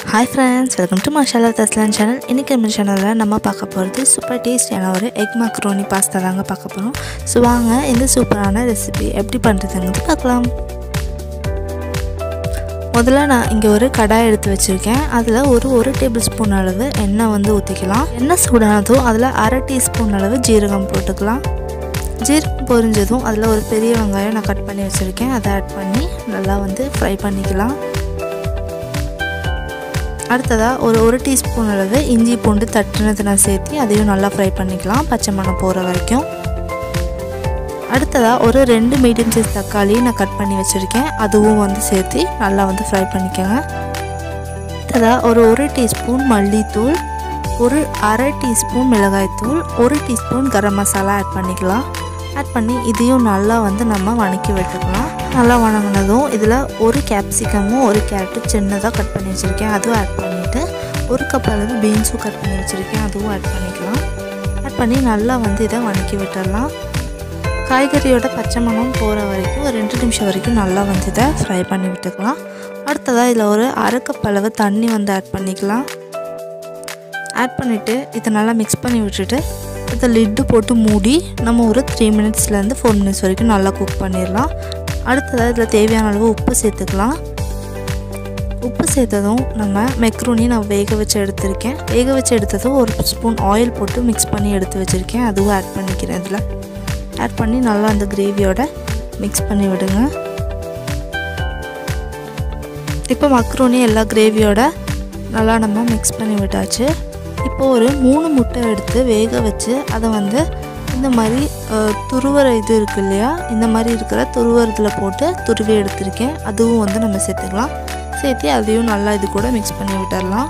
hi friends welcome to Masala Thaslan channel இன்றைக்கி நம்ம சேனலில் நம்ம பார்க்க போகிறது சூப்பர் டேஸ்டியான ஒரு எக் மக்ரோனி பாஸ்தா தாங்க பார்க்க போகிறோம் ஸோ வாங்க இந்த சூப்பரான ரெசிபி எப்படி பண்ணுறதுங்கிறது பார்க்கலாம் முதல்ல நான் இங்கே ஒரு கடாய் எடுத்து வச்சுருக்கேன் அதில் ஒரு ஒரு டேபிள் ஸ்பூன் அளவு எண்ணெய் வந்து ஊற்றிக்கலாம் எண்ணெய் சூடானதும் அதில் அரை டீஸ்பூன் அளவு ஜீரகம் போட்டுக்கலாம் ஜீரகம் பொரிஞ்சதும் அதில் ஒரு பெரிய வெங்காயம் நான் கட் பண்ணி வச்சுருக்கேன் அதை ஆட் பண்ணி நல்லா வந்து ஃப்ரை பண்ணிக்கலாம் அடுத்ததாக ஒரு ஒரு டீஸ்பூன் அளவு இஞ்சி பூண்டு தட்டுனதை நான் சேர்த்து அதையும் நல்லா ஃப்ரை பண்ணிக்கலாம் பச்சை மணம் போகிற வரைக்கும் அடுத்ததாக ஒரு ரெண்டு மீடியம் சைஸ் தக்காளி நான் கட் பண்ணி வச்சுருக்கேன் அதுவும் வந்து சேர்த்து நல்லா வந்து ஃப்ரை பண்ணிக்கோங்க அடுத்ததாக ஒரு ஒரு டீஸ்பூன் மல்லித்தூள் ஒரு அரை டீஸ்பூன் மிளகாய்த்தூள் ஒரு டீஸ்பூன் கரம் மசாலா ஆட் பண்ணிக்கலாம் ஆட் பண்ணி இதையும் நல்லா வந்து நம்ம வணக்கி விட்டுக்கலாம் நல்லா வணங்கினதும் இதில் ஒரு கேப்சிகமும் ஒரு கேரட்டும் சின்னதாக கட் பண்ணி வச்சுருக்கேன் அதுவும் ஆட் பண்ணிவிட்டு ஒரு கப் அளவு பீன்ஸும் கட் பண்ணி வச்சுருக்கேன் அதுவும் ஆட் பண்ணிக்கலாம் ஆட் பண்ணி நல்லா வந்து இதை வணக்கி விட்டுடலாம் காய்கறியோட பச்சை மணம் போகிற வரைக்கும் ஒரு ரெண்டு நிமிஷம் வரைக்கும் நல்லா வந்து இதை ஃப்ரை பண்ணி விட்டுக்கலாம் அடுத்ததாக இதில் ஒரு அரை கப் அளவு தண்ணி வந்து ஆட் பண்ணிக்கலாம் ஆட் பண்ணிவிட்டு இதை நல்லா மிக்ஸ் பண்ணி விட்டுட்டு இதை லிட்டு போட்டு மூடி நம்ம ஒரு த்ரீ மினிட்ஸ்லேருந்து ஃபோர் மினிட்ஸ் வரைக்கும் நல்லா குக் பண்ணிடலாம் அடுத்ததாக இதில் தேவையான அளவு உப்பு சேர்த்துக்கலாம் உப்பு சேர்த்ததும் நம்ம மெக்ரூனி நான் வேக வச்சு எடுத்திருக்கேன் வேக வச்சு எடுத்ததும் ஒரு ஸ்பூன் ஆயில் போட்டு மிக்ஸ் பண்ணி எடுத்து வச்சுருக்கேன் அதுவும் ஆட் பண்ணிக்கிறேன் இதில் ஆட் பண்ணி நல்லா அந்த கிரேவியோட மிக்ஸ் பண்ணி விடுங்க இப்போ மக்ரூனி எல்லா கிரேவியோட நல்லா நம்ம மிக்ஸ் பண்ணி விட்டாச்சு இப்போ ஒரு மூணு முட்டை எடுத்து வேக வச்சு அதை வந்து இந்த மாதிரி துருவர இது இருக்கு இல்லையா இந்த மாதிரி இருக்கிற துருவரத்தில் போட்டு துருவி எடுத்திருக்கேன் அதுவும் வந்து நம்ம சேர்த்துக்கலாம் சேர்த்து அதையும் நல்லா இது கூட மிக்ஸ் பண்ணி விட்டுடலாம்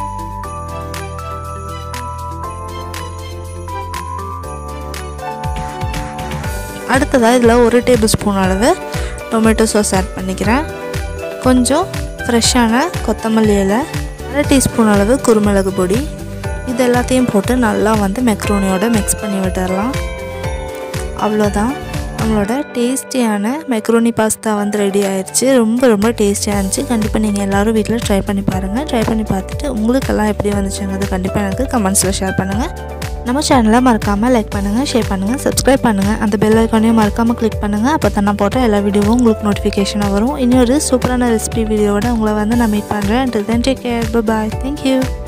அடுத்ததாக இதில் ஒரு டேபிள் ஸ்பூன் அளவு டொமேட்டோ சாஸ் ஆட் பண்ணிக்கிறேன் கொஞ்சம் ஃப்ரெஷ்ஷான கொத்தமல்லி இலை அரை டீஸ்பூன் அளவு குருமிளகு பொடி இது எல்லாத்தையும் போட்டு நல்லா வந்து மெக்ரோனியோட மிக்ஸ் பண்ணி விட்டுடலாம் அவ்வளோதான் நம்மளோட டேஸ்டியான மெக்ரோனி பாஸ்தா வந்து ரெடி ஆயிடுச்சு ரொம்ப ரொம்ப டேஸ்டியாக இருந்துச்சு கண்டிப்பாக நீங்கள் எல்லோரும் வீட்டில் ட்ரை பண்ணி பாருங்கள் ட்ரை பண்ணி பார்த்துட்டு உங்களுக்கெல்லாம் எப்படி வந்துச்சுங்கிறது கண்டிப்பாக எனக்கு கமெண்ட்ஸில் ஷேர் பண்ணுங்கள் நம்ம சேனலை மறக்காமல் லைக் பண்ணுங்கள் ஷேர் பண்ணுங்கள் சப்ஸ்கிரைப் பண்ணுங்கள் அந்த பெல் ஐக்கானையும் மறக்காமல் கிளிக் பண்ணுங்கள் அப்போ தான் நான் போட்ட எல்லா வீடியோவும் உங்களுக்கு நோட்டிஃபிகேஷனாக வரும் இன்னொரு சூப்பரான ரெசிபி வீடியோவோட உங்களை வந்து நான் மீட் பண்ணுறேன் and then take care bye thank you